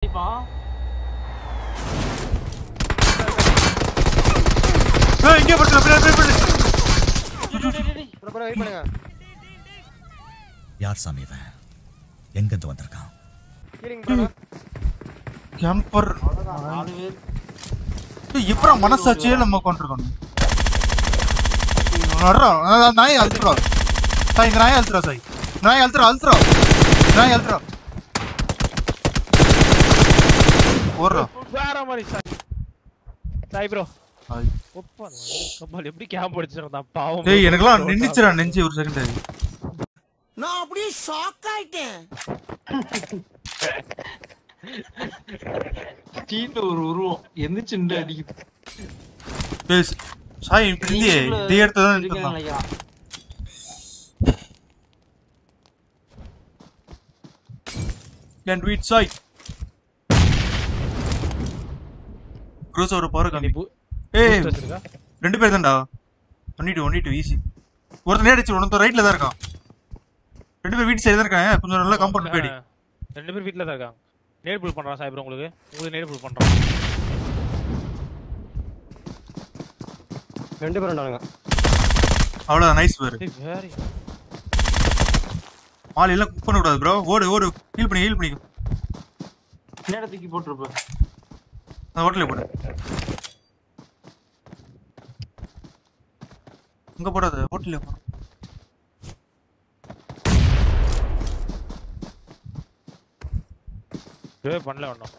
அடிப்பான் ஏய் இங்கே போட்டு பின்னாடி பின்னாடி டேய், டேய், டேய், டேய். ப்ரோ ப்ரோ வெயிட் பண்ணுங்க யார் சாமி இவன் எங்கிருந்து வந்திருக்கான் ஹீலிங் ப்ரோ கேம்பர் நாலு பேர் எப்படா மனசாட்சியே நம்ம கொண்டிருக்கணும் நடுறோம் அதான் நாய் அழுத்துறோம் சாய் இந்த நாய் அழுத்துறா சாய் இந்த நாய் அழுத்துறா அழுத்துறா இந்த நாய் அழுத்துறா ஓடுறா வேற மாதிரி சாய் சாய் ப்ரோ சாய். ஒப்பா கம்மால் எப்படி கேம்ப் அடிச்சிருந்தான் பாவம் டேய் எனக்கெல்லாம் நின்னுச்சுடா நெஞ்சு ஒரு செகண்ட் நான் அப்படியே ஷாக் ஆயிட்டேன் டீம்ல ஒரு உருவம் எந்திரிச்சு நின்று அடிக்குது பேஸ் சாய் இப்படி இல்லையே இதே இடத்துல தான் இருக்குன்னு நின்னுட்டு நினைக்கிறான் கேன் டு இட் சாய் க்ரூஸ் ஒரு பவர் நீ காமி பு- ஏய் boost வச்சிருக்கா? ரெண்டு பேர் தான்டா one two one two easy ஒருத்தன் நேடிச்சு ஒருத்தன் ரைட்ல தான் இருக்கான் ரெண்டு பேர் வீட்டு சைடு தான் இருக்காங்க கொஞ்சம் நல்லா காம்பவுண்ட் போயிடு ஆ, ரெண்டு பேர் வீட்ல தான் இருக்காங்க நேட் புல் பண்றான் சாய் ப்ரோ உங்களுக்கு உங்களுக்கு நேட் புல் பண்றான் ரெண்டு பேரும் இருந்தானுங்க அவ்வளோதான் நைஸ் பேர் டேய் வேற மால் எல்லாம் குக் பண்ணக்கூடாது ப்ரோ ஓடு ஓடு ஹீல் பண்ணி ஹீல் பண்ணி நேரா தூக்கி போட்டுருப்ப அந்த ஹோட்டலே போடு அங்க போடாத ஹோட்டல்ல போ இதுவே பண்ணல ஒன்றும்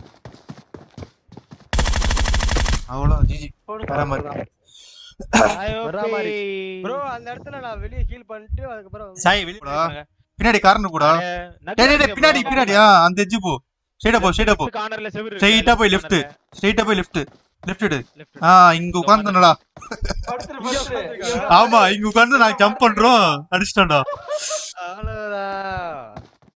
அவ்வளோ ஜிஜி வேற மாதிரி வரா மாதிரி. ப்ரோ அந்த இடத்துல நான் வெளிய ஹீல் பண்ணிட்டு அதுக்கப்புறம் வந்து- சாய் வெளிய போடா பின்னாடி கார்னர் போடா டேய் டேய், டேய் பின்னாடி பின்னாடி ஆ அந்த எட்ஜ் போ ஸ்ட்ரைட்டா போ ஸ்ட்ரைட்டா போ கார்னர்ல செவுரு ஸ்ட்ரைட்டா போய் லெஃப்ட் ஸ்ட்ரைட்டா போய் லெஃப்ட் லெஃப்ட் எடு லெஃப்ட் ஆ இங்க உட்கார்ந்தனடா ஆமா இங்க உட்கார்ந்து நான் ஜம்ப் பண்றோம் அடிச்சிட்டோம்டா ஆளு